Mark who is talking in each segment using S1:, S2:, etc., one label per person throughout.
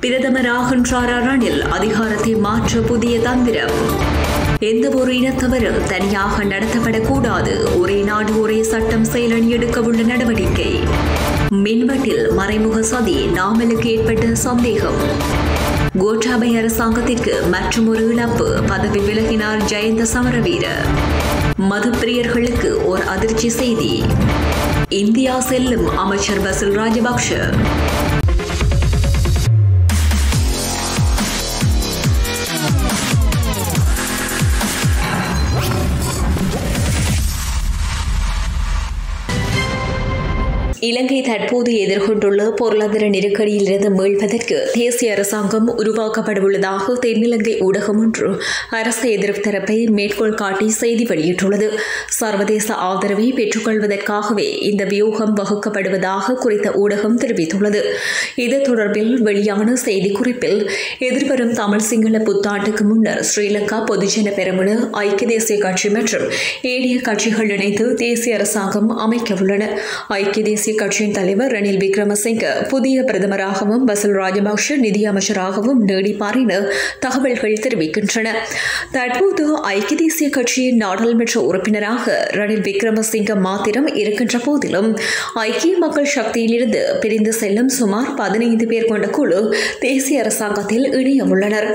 S1: பிரதமராகின்றார் ரணில் அதிகாரத்தை மாற்ற புதிய தந்திரம் எந்த ஒரு இனத்தவரும் தனியாக நடத்தப்படக்கூடாது ஒரே நாடு ஒரே சட்டம் செயலணி எடுக்கவுள்ள நடவடிக்கை மின்வெட்டில் மறைமுக சதி நாமலுக்கு ஏற்பட்ட சந்தேகம் கோட்டாபய அரசாங்கத்திற்கு மற்றொரு இழப்பு பதவி விலகினார் ஜெயந்த சமரவீர மதுப்பிரியர்களுக்கு ஓர் அதிர்ச்சி செய்தி இந்தியா செல்லும் அமைச்சர் பசில் ராஜபக்ஷ இலங்கை தற்போது எதிர்கொண்டுள்ள பொருளாதார நெருக்கடியிலிருந்து மீள்வதற்கு தேசிய அரசாங்கம் உருவாக்கப்படவுள்ளதாக தென்னிலங்கை ஊடகம் ஒன்று அரசு எதிர்ப்பு தரப்பை மேற்கோள் காட்டி செய்தி வெளியிட்டுள்ளது சர்வதேச ஆதரவை பெற்றுக்கொள்வதற்காகவே இந்த வியூகம் வகுக்கப்படுவதாக குறித்த ஊடகம் தெரிவித்துள்ளது இது தொடர்பில் வெளியான செய்திக்குறிப்பில் எதிர்வரும் தமிழ் சிங்கள புத்தாண்டுக்கு முன்னர் ஸ்ரீலங்கா பொதுஜன பெரமுன ஐக்கிய தேசிய கட்சி மற்றும் ஏடிய கட்சிகள் இணைந்து தேசிய அரசாங்கம் அமைக்க உள்ளன ஐக்கிய தேசிய கட்சியின் தலைவர் ரணில் விக்ரமசிங்க புதிய பிரதமராகவும் பசில் ராஜபக்ஷ நிதியமைச்சராகவும் நீடிப்பார் என தகவல்கள் தெரிவிக்கின்றன தற்போது ஐக்கிய தேசிய கட்சியின் நாடாளுமன்ற உறுப்பினராக ரணில் விக்ரமசிங்க மாத்திரம் இருக்கின்ற போதிலும் ஐக்கிய மக்கள் சக்தியிலிருந்து பிரிந்து செல்லும் சுமார் பதினைந்து பேர் கொண்ட குழு தேசிய அரசாங்கத்தில் இணைய உள்ளனர்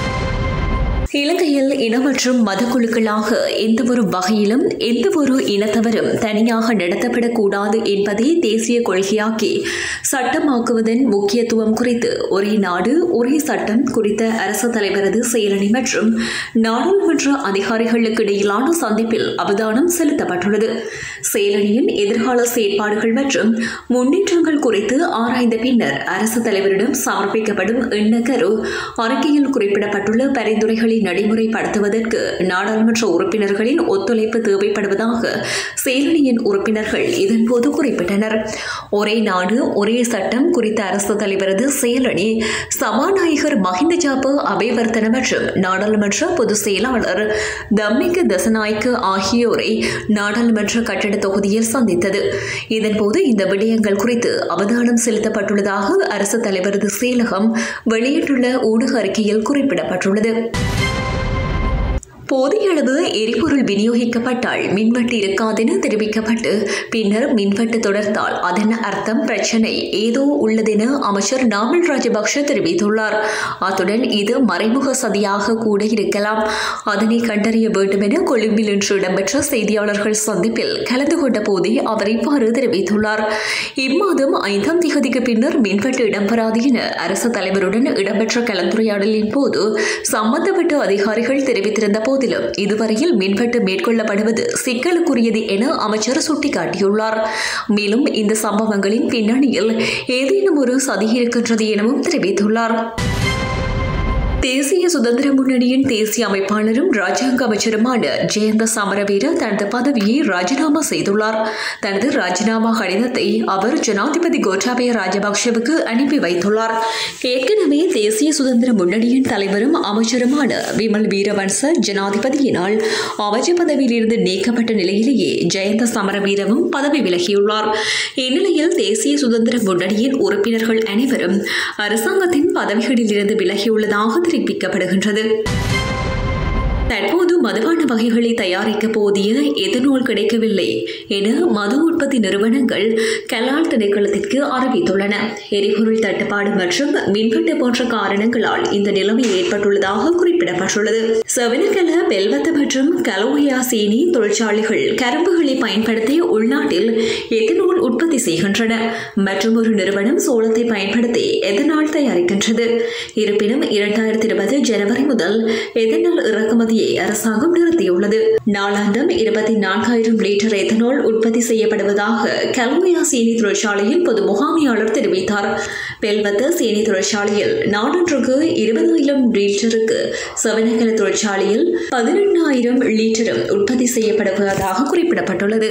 S1: இலங்கையில் இன மற்றும் மதக்குழுக்களாக எந்தவொரு வகையிலும் எந்தவொரு இனத்தவரும் தனியாக நடத்தப்படக்கூடாது என்பதை தேசிய கொள்கையாக்கி சட்டமாக்குவதன் முக்கியத்துவம் குறித்து ஒரே நாடு ஒரே சட்டம் குறித்த அரசு தலைவரது செயலணி மற்றும் நாடாளுமன்ற அதிகாரிகளுக்கு இடையிலான சந்திப்பில் அவதானம் செலுத்தப்பட்டுள்ளது செயலணியின் எதிர்கால செயற்பாடுகள் மற்றும் முன்னேற்றங்கள் குறித்து ஆராய்ந்த பின்னர் அரசு தலைவரிடம் சமர்ப்பிக்கப்படும் எண்ணக்கரு அறிக்கையில் குறிப்பிடப்பட்டுள்ள பரிந்துரைகளின் நடைமுறைப்படுத்துவதற்கு நாடாளுமன்ற உறுப்பினர்களின் ஒத்துழைப்பு தேவைப்படுவதாக செயலணியின் உறுப்பினர்கள் இதன்போது குறிப்பிட்டனர் ஒரே நாடு ஒரே சட்டம் குறித்த அரசு தலைவரது செயலணி சபாநாயகர் மஹிந்த ஜாப அபேவர்த்தன மற்றும் நாடாளுமன்ற பொதுச் செயலாளர் தம்மிக தசநாயக்க ஆகியோரை நாடாளுமன்ற கட்டட தொகுதியில் சந்தித்தது இதன்போது இந்த விடயங்கள் குறித்து அவதானம் செலுத்தப்பட்டுள்ளதாக அரசு தலைவரது செயலகம் வெளியிட்டுள்ள ஊடக அறிக்கையில் குறிப்பிடப்பட்டுள்ளது போதிய அளவு எரிபொருள் விநியோகிக்கப்பட்டால் மின்வெட்டு இருக்காதென தெரிவிக்கப்பட்டு பின்னர் மின்வெட்டு தொடர்ந்தால் அதன் அர்த்தம் பிரச்சனை ஏதோ உள்ளதென அமைச்சர் நாமல் ராஜபக்ஷ தெரிவித்துள்ளார் அத்துடன் இது மறைமுக சதியாக கூட இருக்கலாம் அதனை கண்டறிய வேண்டும் என கொழும்பில் இன்று இடம்பெற்ற செய்தியாளர்கள் சந்திப்பில் கலந்து கொண்ட போதே அவர் இவ்வாறு தெரிவித்துள்ளார் இம்மாதம் ஐந்தாம் திகதிக்கு பின்னர் மின்வெட்டு இடம்பெறாது என அரசு தலைவருடன் இடம்பெற்ற கலந்துரையாடலின் போது சம்பந்தப்பட்ட அதிகாரிகள் தெரிவித்திருந்த போதிலும் இதுவரையில் மின்வெட்டு மேற்கொள்ளப்படுவது சிக்கலுக்குரியது என அமைச்சர் சுட்டிக்காட்டியுள்ளார் மேலும் இந்த சம்பவங்களின் பின்னணியில் ஏதேனும் ஒரு சதி இருக்கின்றது எனவும் தெரிவித்துள்ளார் தேசிய சுதந்திர முன்னணியின் தேசிய அமைப்பாளரும் ராஜாங்க அமைச்சருமான ஜெயந்த சமரவீர தனது பதவியை ராஜினாமா செய்துள்ளார் தனது ராஜினாமா கடிதத்தை அவர் ஜனாதிபதி கோட்டாபய ராஜபக்சவுக்கு அனுப்பி வைத்துள்ளார் ஏற்கனவே தேசிய சுதந்திர முன்னணியின் தலைவரும் அமைச்சருமான விமல் வீரவன்ச ஜனாதிபதியினால் அமைச்சர் பதவியிலிருந்து நீக்கப்பட்ட நிலையிலேயே ஜெயந்த சமரவீரவும் பதவி விலகியுள்ளார் இந்நிலையில் தேசிய சுதந்திர முன்னணியின் உறுப்பினர்கள் அனைவரும் அரசாங்கத்தின் பதவிகளிலிருந்து விலகியுள்ளதாக தெரிவிக்கப்படுகின்றது தற்போது மதுபான வகைகளை தயாரிக்க போதிய எதனால் கிடைக்கவில்லை என மது உற்பத்தி நிறுவனங்கள் கலால் திணைக்களத்திற்கு அறிவித்துள்ளன எரிபொருள் தட்டுப்பாடு மற்றும் மின்வெட்டு போன்ற காரணங்களால் இந்த நிலைமை ஏற்பட்டுள்ளதாக குறிப்பிடப்பட்டுள்ளது செவனகல பெல்வத்த மற்றும் கலோயா சீனி தொழிற்சாலைகள் கரும்புகளை பயன்படுத்தி உள்நாட்டில் எத்தனால் உற்பத்தி செய்கின்றன மற்றும் ஒரு நிறுவனம் சோளத்தை பயன்படுத்தி எதனால் தயாரிக்கின்றது இருப்பினும் இரண்டாயிரத்தி இருபது ஜனவரி முதல் எதனால் இறக்குமதியை அரசாங்கம் நிறுத்தியுள்ளது நாளாந்தம் இருபத்தி நான்காயிரம் லிட்டர் எத்தனால் உற்பத்தி செய்யப்படுவதாக கலோயா சீனி தொழிற்சாலையின் பொது முகாமையாளர் தெரிவித்தார் பெல்வத்த சீனி தொழிற்சாலையில் நாடொன்றுக்கு இருபதாயிரம் லிட்டருக்கு சவனகல தொழிற்சாலையில் பதினெண்ணாயிரம் லிட்டரும் உற்பத்தி செய்யப்படுவதாக குறிப்பிடப்பட்டுள்ளது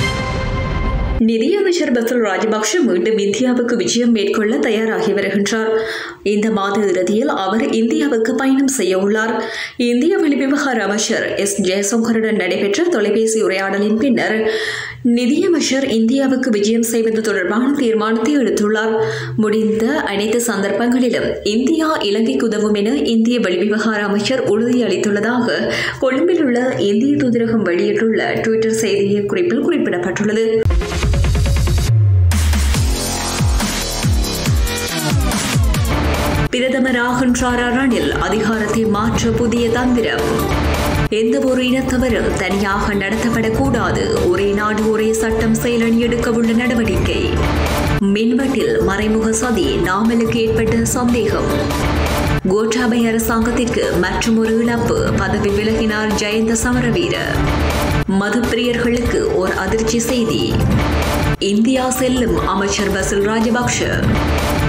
S1: நிதியமைச்சர் பசில் ராஜபக்ஷ மீண்டும் இந்தியாவுக்கு விஜயம் மேற்கொள்ள தயாராகி வருகின்றார் இந்த மாத இறுதியில் அவர் இந்தியாவுக்கு பயணம் செய்ய உள்ளார் இந்திய வெளிவிவகார அமைச்சர் எஸ் ஜெயசங்கருடன் நடைபெற்ற தொலைபேசி உரையாடலின் பின்னர் நிதியமைச்சர் இந்தியாவுக்கு விஜயம் செய்வது தொடர்பான தீர்மானத்தை எடுத்துள்ளார் முடிந்த அனைத்து சந்தர்ப்பங்களிலும் இந்தியா இலங்கைக்கு உதவும் என இந்திய வெளிவிவகார அமைச்சர் உறுதியளித்துள்ளதாக கொழும்பில் உள்ள இந்திய தூதரகம் வெளியிட்டுள்ள டுவிட்டர் செய்தி குறிப்பில் குறிப்பிடப்பட்டுள்ளது பிரதமராகின்றார் ரணில் அதிகாரத்தை மாற்ற புதிய தந்திரம் எந்த ஒரு இனத்தவரும் தனியாக நடத்தப்படக்கூடாது ஒரே நாடு ஒரே சட்டம் செயலணி எடுக்க உள்ள நடவடிக்கை மின்வெட்டில் மறைமுக சதி நாமலுக்கு ஏற்பட்ட சந்தேகம் கோட்டாபை அரசாங்கத்திற்கு மற்றும் ஒரு இழப்பு பதவி விலகினார் ஜெயந்த சமரவீர மதுப்பிரியர்களுக்கு ஓர் அதிர்ச்சி செய்தி இந்தியா செல்லும் அமைச்சர் பசில் ராஜபக்ஷ